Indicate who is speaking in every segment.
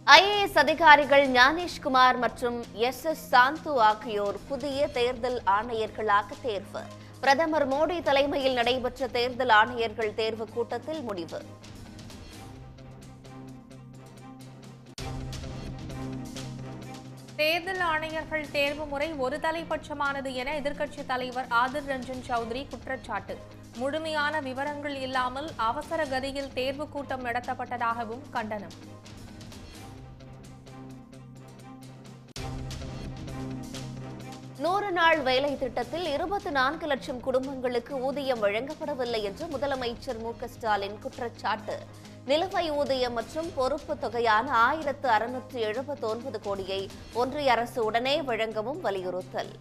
Speaker 1: IAS அதிகாரிகள் ஞானேஷ்குமார் மற்றும் S S சாந்து ஆகியோர் புதிய தேர்தல் ஆணையர்களாக தேர்வு பிரதமர் மோடி தலைமையில் நடைபெற்ற தேர்தல் ஆணையர்கள் தேர்வு கூட்டத்தில் முடிவு
Speaker 2: தேர்தல் ஆணையர்கள் தேர்வு முறை ஒரு தலைபட்சமானது என எதிர்க்கட்சித் தலைவர் ஆதிர் ரஞ்சன் சௌத்ரி குற்றச்சாட்டு முழுமையான விவரங்கள் இல்லாமல் அவசர கதியில் தேர்வு கூட்டம் நடத்தப்பட்டதாகவும் கண்டனம்
Speaker 1: நூறு நாள் வேலை திட்டத்தில் இருபத்தி நான்கு லட்சம் குடும்பங்களுக்கு ஊதியம் வழங்கப்படவில்லை என்று முதலமைச்சர் மு க ஸ்டாலின் குற்றச்சாட்டு நிலுவை ஊதியம் மற்றும் பொறுப்பு தொகையான ஆயிரத்து அறுநூற்று எழுபத்தி ஒன்பது கோடியை ஒன்றிய அரசு உடனே வழங்கவும் வலியுறுத்தல்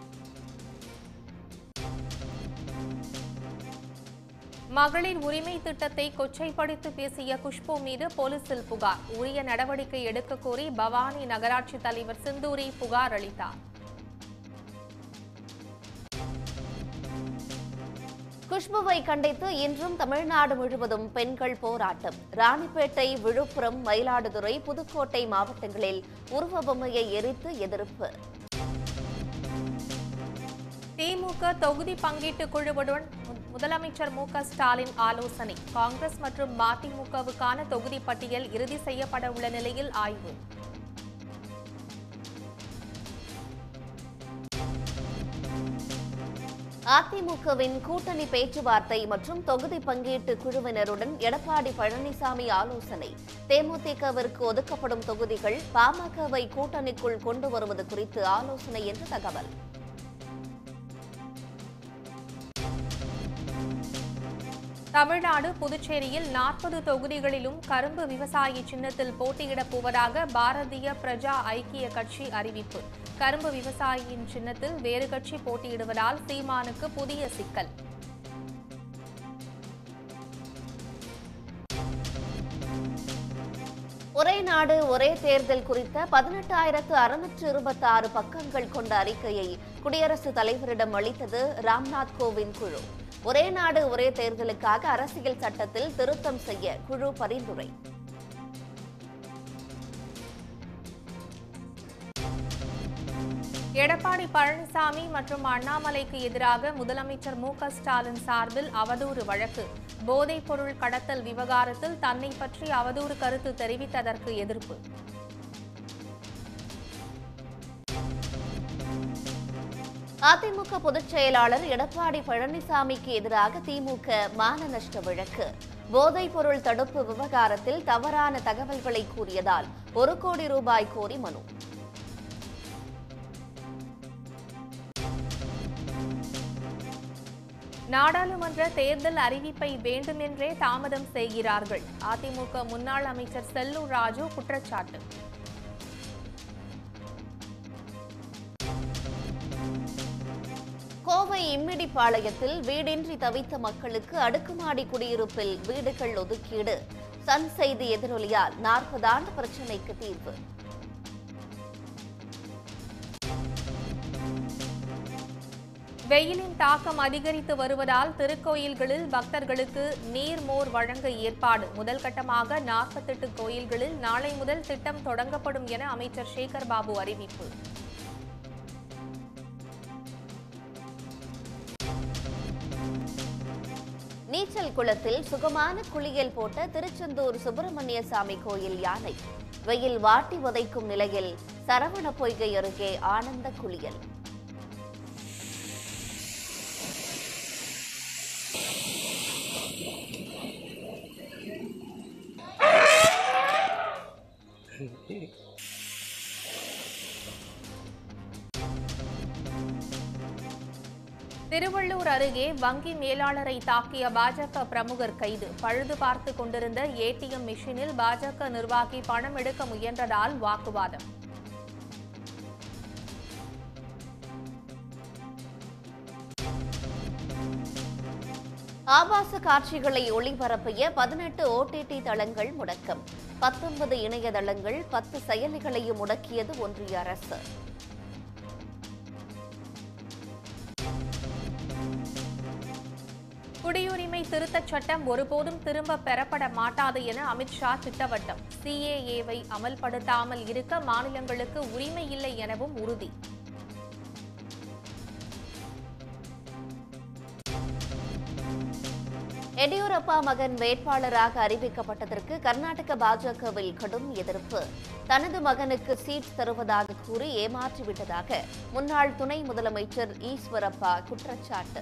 Speaker 2: மகளிர் உரிமை திட்டத்தை கொச்சைப்படுத்தி பேசிய குஷ்பு மீது போலீசில் புகார் உரிய நடவடிக்கை எடுக்க கோரி பவானி நகராட்சி தலைவர் சிந்தூரி புகார் அளித்தார்
Speaker 1: குஷ்புவை கண்டித்து இன்றும் தமிழ்நாடு முழுவதும் பெண்கள் போராட்டம் ராணிப்பேட்டை விழுப்புரம் மயிலாடுதுறை புதுக்கோட்டை மாவட்டங்களில் உருவ பொம்மையை எரித்து எதிர்ப்பு
Speaker 2: திமுக தொகுதி பங்கீட்டு குழுவுடன் மு- முதலமைச்சர் மு க ஸ்டாலின் ஆலோசனை காங்கிரஸ் மற்றும் மதிமுகவுக்கான தொகுதி பட்டியல் இறுதி செய்யப்பட உள்ள நிலையில் ஆய்வு
Speaker 1: அதிமுகவின் கூட்டணி பேச்சுவார்த்தை மற்றும் தொகுதி பங்கீட்டு குழுவினருடன் எடப்பாடி பழனிசாமி ஆலோசனை தேமுதிகவிற்கு ஒதுக்கப்படும் தொகுதிகள் பாமகவை கூட்டணிக்குள் கொண்டு வருவது குறித்து ஆலோசனை என்று தகவல்
Speaker 2: தமிழ்நாடு புதுச்சேரியில் நாற்பது தொகுதிகளிலும் கரும்பு விவசாயி சின்னத்தில் போட்டியிடப் போவதாக பாரதிய பிரஜா ஐக்கிய கட்சி அறிவிப்பு கரும்பு விவசாயியின் சின்னத்தில் வேறு கட்சி போட்டியிடுவதால் சீமானுக்கு புதிய சிக்கல்
Speaker 1: ஒரே நாடு ஒரே தேர்தல் குறித்த பதினெட்டாயிரத்து அறுநூற்று இருபத்தி ஆறு பக்கங்கள் கொண்ட அறிக்கையை குடியரசுத் தலைவரிடம் அளித்தது ராம்நாத் கோவிந்த் குழு ஒரே நாடு ஒரே தேர்தலுக்காக அரசியல் சட்டத்தில் திருத்தம் செய்ய குழு பரிந்துரை
Speaker 2: எடப்பாடி பழனிசாமி மற்றும் அண்ணாமலைக்கு எதிராக முதலமைச்சர் மு க ஸ்டாலின் சார்பில் அவதூறு வழக்கு போதைப் பொருள் கடத்தல் விவகாரத்தில் தன்னை பற்றி அவதூறு கருத்து தெரிவித்ததற்கு எதிர்ப்பு
Speaker 1: அதிமுக பொதுச் செயலாளர் எடப்பாடி பழனிசாமிக்கு எதிராக திமுக மான நஷ்ட வழக்கு போதைப் பொருள் தடுப்பு விவகாரத்தில் தவறான தகவல்களை கூறியதால் ஒரு கோடி ரூபாய் கோரி மனு
Speaker 2: நாடாளுமன்ற தேர்தல் அறிவிப்பை வேண்டுமென்றே தாமதம் செய்கிறார்கள் அதிமுக முன்னாள் அமைச்சர் செல்லூர் ராஜு குற்றச்சாட்டு
Speaker 1: கோவை இம்மிடிப்பாளையத்தில் வீடின்றி தவித்த மக்களுக்கு அடுக்குமாடி குடியிருப்பில் வீடுகள் ஒதுக்கீடு சன் செய்தி எதிரொலியால் நாற்பது ஆண்டு பிரச்சினைக்கு தீர்வு
Speaker 2: வெயிலின் தாக்கம் அதிகரித்து வருவதால் திருக்கோயில்களில் பக்தர்களுக்கு நீர் மோர் வழங்க ஏற்பாடு முதல் கட்டமாக நாற்பத்தெட்டு கோயில்களில் நாளை முதல் திட்டம் தொடங்கப்படும் என அமைச்சர் சேகர் பாபு அறிவிப்பு
Speaker 1: நீச்சல் குளத்தில் சுகமான குளியல் போட்ட திருச்செந்தூர் சுப்பிரமணிய சாமி கோயில் யானை வெயில் வாட்டி வதைக்கும் நிலையில் சரவண பொய்கை அருகே ஆனந்த குளியல்
Speaker 2: திருவள்ளூர் அருகே வங்கி மேலாளரை தாக்கிய பாஜக பிரமுகர் கைது பழுது பார்த்து கொண்டிருந்த ஏடிஎம் மிஷினில் பாஜக நிர்வாகி பணம் எடுக்க முயன்றதால் வாக்குவாதம்
Speaker 1: ஆபாச காட்சிகளை ஒளிபரப்பிய பதினெட்டு ஓடிடி தளங்கள் முடக்கம் பத்தொன்பது இணையதளங்கள் பத்து செயலிகளையும் முடக்கியது ஒன்றிய அரசு
Speaker 2: குடியுரிமை குடியுரிமை திருத்தச் சட்டம் ஒருபோதும் திரும்ப பெறப்பட மாட்டாது என அமித்ஷா திட்டவட்டம் சிஏஏவை அமல்படுத்தாமல் இருக்க மாநிலங்களுக்கு உரிமை இல்லை எனவும் உறுதி
Speaker 1: எடியூரப்பா மகன் வேட்பாளராக அறிவிக்கப்பட்டதற்கு கர்நாடக பாஜகவில் கடும் எதிர்ப்பு தனது மகனுக்கு சீட் தருவதாக கூறி ஏமாற்றிவிட்டதாக முன்னாள் துணை முதலமைச்சர் ஈஸ்வரப்பா குற்றச்சாட்டு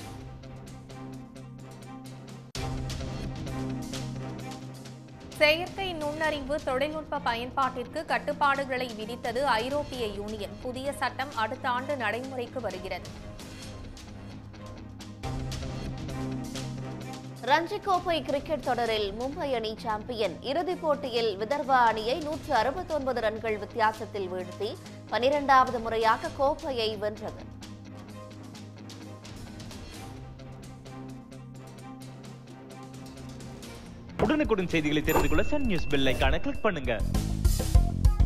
Speaker 2: செயற்கை நுண்ணறிவு தொழில்நுட்ப பயன்பாட்டிற்கு கட்டுப்பாடுகளை விதித்தது ஐரோப்பிய யூனியன் புதிய சட்டம் அடுத்த ஆண்டு நடைமுறைக்கு வருகிறது
Speaker 1: ரஞ்சி கோப்பை கிரிக்கெட் தொடரில் மும்பை அணி சாம்பியன் இறுதிப் போட்டியில் விதர்பா அணியை நூற்று அறுபத்தொன்பது ரன்கள் வித்தியாசத்தில் வீழ்த்தி பனிரெண்டாவது முறையாக கோப்பையை வென்றது
Speaker 3: உடனுக்குடன் செய்திகளை தெரிந்து கொள்ள சன் நியூஸ் பெல் ஐகானை கிளிக் பண்ணுங்க